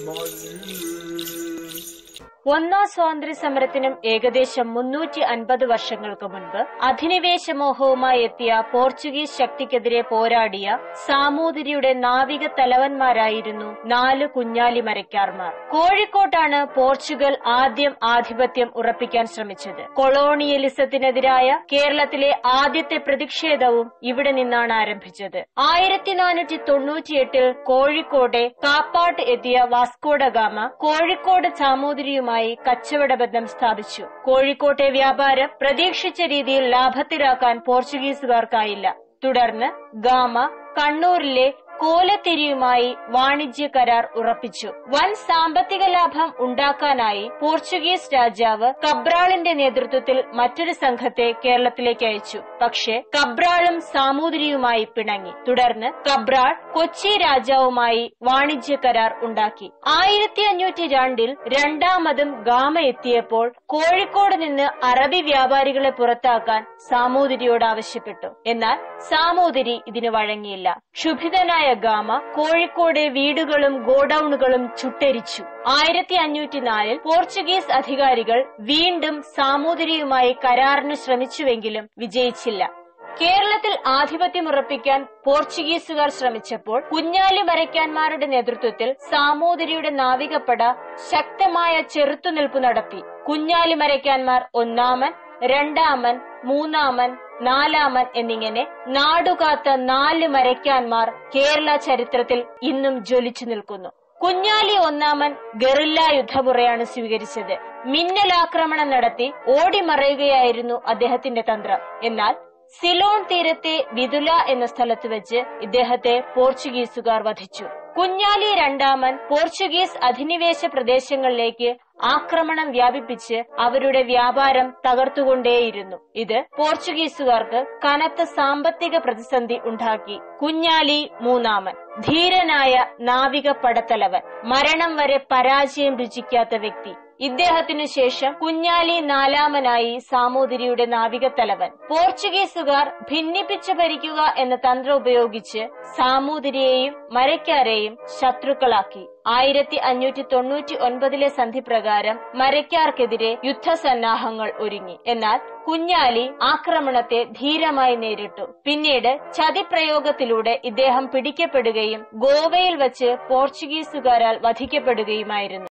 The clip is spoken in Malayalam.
ഒന്നാം സ്വാതന്ത്ര്യ സമരത്തിനും ഏകദേശം മുന്നൂറ്റി അൻപത് വർഷങ്ങൾക്ക് മുൻപ് അധിനിവേശ മോഹവുമായി എത്തിയ പോർച്ചുഗീസ് ശക്തിക്കെതിരെ പോരാടിയ സാമൂതിരിയുടെ നാവിക തലവന്മാരായിരുന്നു നാല് കുഞ്ഞാലി മരക്കാർമാർ കോഴിക്കോട്ടാണ് പോർച്ചുഗൽ ആദ്യം ആധിപത്യം ഉറപ്പിക്കാൻ ശ്രമിച്ചത് കൊളോണിയലിസത്തിനെതിരായ കേരളത്തിലെ ആദ്യത്തെ പ്രതിഷേധവും ഇവിടെ നിന്നാണ് ആരംഭിച്ചത് ആയിരത്തി നാനൂറ്റി തൊണ്ണൂറ്റിയെട്ടിൽ കോഴിക്കോട്ടെ കാപ്പാട്ട് എത്തിയ വാസ്കോഡ ഗാമ കോഴിക്കോട് സാമൂതിരിയുമായി കച്ചവട ബന്ധം സ്ഥാപിച്ചു കോഴിക്കോട്ടെ വ്യാപാരം പ്രതീക്ഷിച്ച രീതിയിൽ ലാഭത്തിലാക്കാൻ പോർച്ചുഗീസുകാർക്കായില്ല തുടർന്ന് ഗാമ കണ്ണൂരിലെ കോലത്തിരിയുമായി വാണിജ്യ കരാർ ഉറപ്പിച്ചു വൻ സാമ്പത്തിക ലാഭം ഉണ്ടാക്കാനായി പോർച്ചുഗീസ് രാജാവ് കബ്രാളിന്റെ നേതൃത്വത്തിൽ മറ്റൊരു സംഘത്തെ കേരളത്തിലേക്ക് അയച്ചു പക്ഷേ കബ്രാളും സാമൂതിരിയുമായി പിണങ്ങി തുടർന്ന് കബ്രാൾ കൊച്ചി രാജാവുമായി വാണിജ്യ കരാർ ഉണ്ടാക്കി ആയിരത്തി അഞ്ഞൂറ്റി രണ്ടിൽ രണ്ടാമതും ഗാമ എത്തിയപ്പോൾ കോഴിക്കോട് നിന്ന് അറബി വ്യാപാരികളെ പുറത്താക്കാൻ സാമൂതിരിയോട് ആവശ്യപ്പെട്ടു എന്നാൽ സാമൂതിരി ഇതിന് വഴങ്ങിയില്ല ക്ഷുഭിതനായ ഗാമ കോഴിക്കോട് വീടുകളും ഗോഡൌണുകളും ചുട്ടരിച്ചു ആയിരത്തി അഞ്ഞൂറ്റി നാലിൽ പോർച്ചുഗീസ് അധികാരികൾ വീണ്ടും സാമൂതിരിയുമായി കരാറിന് ശ്രമിച്ചുവെങ്കിലും വിജയിച്ചില്ല കേരളത്തിൽ ആധിപത്യമുറപ്പിക്കാൻ പോർച്ചുഗീസുകാർ ശ്രമിച്ചപ്പോൾ കുഞ്ഞാലി മരയ്ക്കാന്മാരുടെ നേതൃത്വത്തിൽ സാമൂതിരിയുടെ നാവികപ്പട ശക്തമായ ചെറുത്തുനിൽപ്പ് നടത്തി കുഞ്ഞാലി മരയ്ക്കാന്മാർ ഒന്നാമൻ രണ്ടാമൻ മൂന്നാമൻ നാലാമൻ എന്നിങ്ങനെ നാടുകാത്ത നാല് മരയ്ക്കാന്മാർ കേരള ചരിത്രത്തിൽ ഇന്നും ജ്വലിച്ചു നിൽക്കുന്നു കുഞ്ഞാലി ഒന്നാമൻ ഗറില്ല യുദ്ധമുറയാണ് സ്വീകരിച്ചത് മിന്നലാക്രമണം നടത്തി ഓടിമറയുകയായിരുന്നു അദ്ദേഹത്തിന്റെ തന്ത്രം എന്നാൽ സിലോൺ തീരത്തെ വിതുല എന്ന സ്ഥലത്ത് വെച്ച് ഇദ്ദേഹത്തെ പോർച്ചുഗീസുകാർ വധിച്ചു കുഞ്ഞാലി രണ്ടാമൻ പോർച്ചുഗീസ് അധിനിവേശ പ്രദേശങ്ങളിലേക്ക് ആക്രമണം വ്യാപിപ്പിച്ച് അവരുടെ വ്യാപാരം തകർത്തുകൊണ്ടേയിരുന്നു ഇത് പോർച്ചുഗീസുകാർക്ക് കനത്ത സാമ്പത്തിക പ്രതിസന്ധി ഉണ്ടാക്കി കുഞ്ഞാലി മൂന്നാമൻ ധീരനായ നാവിക പടത്തലവൻ മരണം വരെ പരാജയം രുചിക്കാത്ത വ്യക്തി ഇദ്ദേഹത്തിനു ശേഷം കുഞ്ഞാലി നാലാമനായി സാമൂതിരിയുടെ നാവികത്തലവൻ പോർച്ചുഗീസുകാർ ഭിന്നിപ്പിച്ചു ഭരിക്കുക എന്ന തന്ത്രം ഉപയോഗിച്ച് സാമൂതിരിയെയും മരയ്ക്കാരെയും ശത്രുക്കളാക്കി ആയിരത്തി അഞ്ഞൂറ്റി തൊണ്ണൂറ്റി ഒൻപതിലെ സന്ധി പ്രകാരം മരയ്ക്കാർക്കെതിരെ യുദ്ധസന്നാഹങ്ങൾ ഒരുങ്ങി എന്നാൽ കുഞ്ഞാലി ആക്രമണത്തെ ധീരമായി നേരിട്ടു പിന്നീട് ചതിപ്രയോഗത്തിലൂടെ ഇദ്ദേഹം പിടിക്കപ്പെടുകയും ഗോവയിൽ വച്ച് പോർച്ചുഗീസുകാരാൽ വധിക്കപ്പെടുകയുമായിരുന്നു